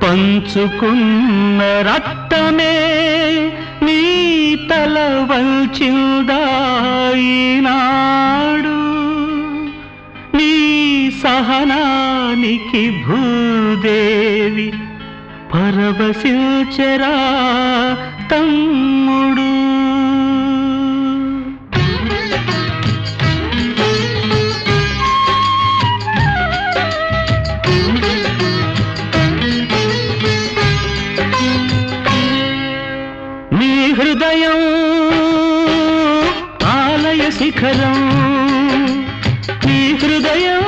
పంచుకున్న రక్తమే నీ తల వంచిందాయినాడు నీ సహనానికి భూదేవి పరవశిల్చరా తమ్ముడు నీ హృదయం ఆలయ శిఖరం నీ హృదయం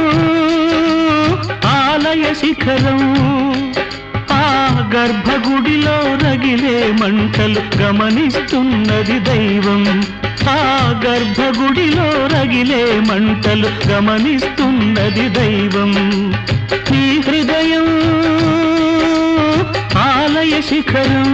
ఆలయ శిఖరం ఆ గర్భగుడిలో రగిలే మంటలు గమనిస్తున్నది దైవం ఆ గర్భగుడిలో రగిలే మంటలు గమనిస్తున్నది దైవం నీ హృదయం ఆలయ శిఖరం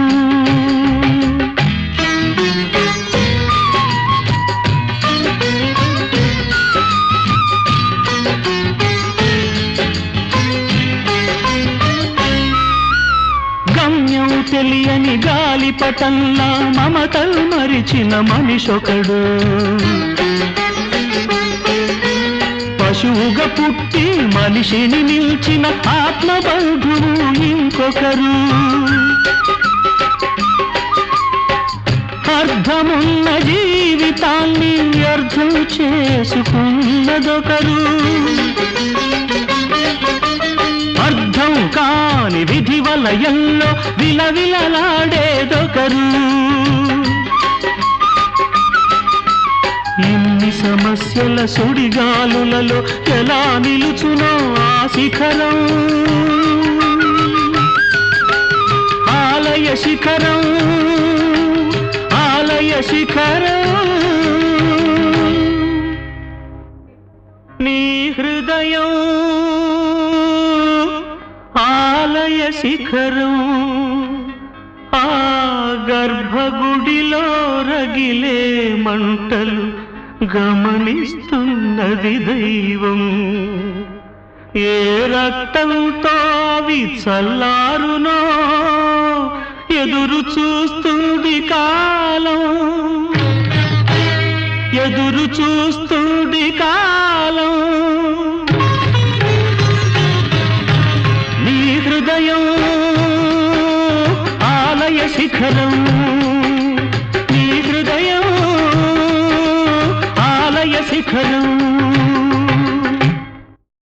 గమ్యం తెలియని గాలిపటంలా మమతలు మరిచిన మనిషొకడు పశువుగా పుట్టి మనిషిని నిల్చిన ఆత్మబంధువు ఇంకొకరు అర్థమున్న జీవితాన్ని వ్యర్థం చేసుకున్నదొకరు అర్థం కాని విధి వలయంలో విలవిలలాడేదొకరు ఇన్ని సమస్యల సుడిగాలులలో ఎలా నిలుచునో ఆ శిఖరం ఆలయ శిఖరం ఆలయ శిఖరం నీ హృదయం ఆలయ శిఖరం ఆ గర్భగుడిలో రగిలే మంటలు గమనిస్తున్నది దైవం ఏ రక్తంతో అవి చల్లారునో ఎదురు చూస్తుంది కాలం ఎదురు చూస్తుంది కాలం